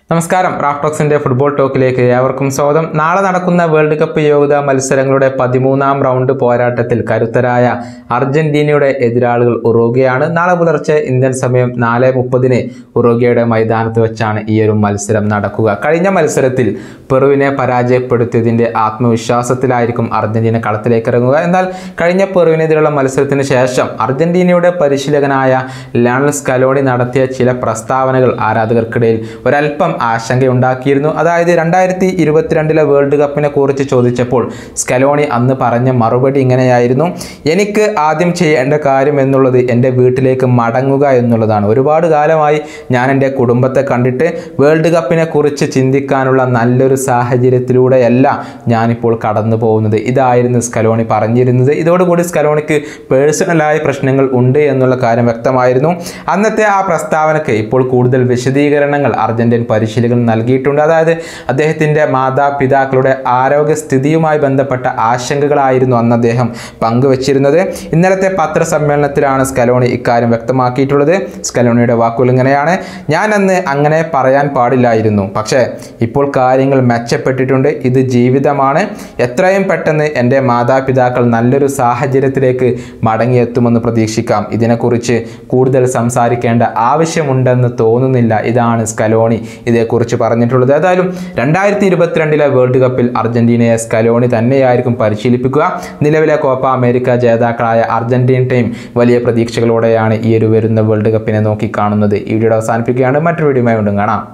നമസ്കാരം റാഫ്റ്റോക്സിന്റെ ഫുട്ബോൾ ടോക്കിലേക്ക് ഏവർക്കും സ്വാഗതം നാളെ നടക്കുന്ന വേൾഡ് കപ്പ് യോഗ്യതാ മത്സരങ്ങളുടെ പതിമൂന്നാം റൗണ്ട് പോരാട്ടത്തിൽ കരുത്തരായ അർജന്റീനയുടെ എതിരാളികൾ ഉറുഗയാണ് നാളെ പുലർച്ചെ ഇന്ത്യൻ സമയം നാല് മുപ്പതിന് ഉറുഗയുടെ മൈതാനത്ത് വെച്ചാണ് ഈ ഒരു മത്സരം നടക്കുക കഴിഞ്ഞ മത്സരത്തിൽ പെറുവിനെ പരാജയപ്പെടുത്തിയതിന്റെ ആത്മവിശ്വാസത്തിലായിരിക്കും അർജന്റീന കളത്തിലേക്ക് ഇറങ്ങുക എന്നാൽ കഴിഞ്ഞ പെറുവിനെതിരെയുള്ള മത്സരത്തിന് ശേഷം അർജന്റീനയുടെ പരിശീലകനായ ലയണൽ സ്കലോണി നടത്തിയ ചില പ്രസ്താവനകൾ ആരാധകർക്കിടയിൽ ഒരല്പം ആശങ്കയുണ്ടാക്കിയിരുന്നു അതായത് രണ്ടായിരത്തി ഇരുപത്തിരണ്ടിലെ വേൾഡ് കപ്പിനെ കുറിച്ച് ചോദിച്ചപ്പോൾ സ്കലോണി അന്ന് പറഞ്ഞ മറുപടി ഇങ്ങനെയായിരുന്നു എനിക്ക് ആദ്യം ചെയ്യേണ്ട കാര്യം എന്നുള്ളത് എൻ്റെ വീട്ടിലേക്ക് മടങ്ങുക എന്നുള്ളതാണ് ഒരുപാട് കാലമായി ഞാൻ എൻ്റെ കുടുംബത്തെ കണ്ടിട്ട് വേൾഡ് കപ്പിനെ കുറിച്ച് ചിന്തിക്കാനുള്ള നല്ലൊരു സാഹചര്യത്തിലൂടെയല്ല ഞാനിപ്പോൾ കടന്നു പോകുന്നത് ഇതായിരുന്നു സ്കലോണി പറഞ്ഞിരുന്നത് ഇതോടുകൂടി സ്കലോണിക്ക് പേഴ്സണലായ പ്രശ്നങ്ങൾ ഉണ്ട് എന്നുള്ള കാര്യം വ്യക്തമായിരുന്നു അന്നത്തെ ആ പ്രസ്താവനയ്ക്ക് ഇപ്പോൾ കൂടുതൽ വിശദീകരണങ്ങൾ അർജന്റീൻ പരിശീലകൻ നൽകിയിട്ടുണ്ട് അതായത് അദ്ദേഹത്തിൻ്റെ മാതാപിതാക്കളുടെ ആരോഗ്യസ്ഥിതിയുമായി ബന്ധപ്പെട്ട ആശങ്കകളായിരുന്നു അന്ന് അദ്ദേഹം പങ്കുവച്ചിരുന്നത് ഇന്നലത്തെ പത്രസമ്മേളനത്തിലാണ് സ്കലോണി ഇക്കാര്യം വ്യക്തമാക്കിയിട്ടുള്ളത് സ്കലോണിയുടെ വാക്കുകൾ ഇങ്ങനെയാണ് ഞാൻ അന്ന് അങ്ങനെ പറയാൻ പാടില്ലായിരുന്നു പക്ഷേ ഇപ്പോൾ കാര്യങ്ങൾ മെച്ചപ്പെട്ടിട്ടുണ്ട് ഇത് ജീവിതമാണ് എത്രയും പെട്ടെന്ന് എൻ്റെ മാതാപിതാക്കൾ നല്ലൊരു സാഹചര്യത്തിലേക്ക് മടങ്ങിയെത്തുമെന്ന് പ്രതീക്ഷിക്കാം ഇതിനെക്കുറിച്ച് കൂടുതൽ സംസാരിക്കേണ്ട ആവശ്യമുണ്ടെന്ന് തോന്നുന്നില്ല ഇതാണ് സ്കലോണി ഇതേക്കുറിച്ച് പറഞ്ഞിട്ടുള്ളത് ഏതായാലും രണ്ടായിരത്തി ഇരുപത്തിരണ്ടിലെ വേൾഡ് കപ്പിൽ അർജന്റീനയെ സ്കലോണി തന്നെയായിരിക്കും പരിശീലിപ്പിക്കുക നിലവിലെ കോപ്പ അമേരിക്ക ജേതാക്കളായ അർജന്റീൻ ടീം വലിയ പ്രതീക്ഷകളോടെയാണ് ഈ ഒരു വരുന്ന വേൾഡ് കപ്പിനെ നോക്കി കാണുന്നത് ഈ വീഡിയോ അവസാനിപ്പിക്കുകയാണ് മറ്റൊരു വീഡിയോയുമായി വീണ്ടും കാണാം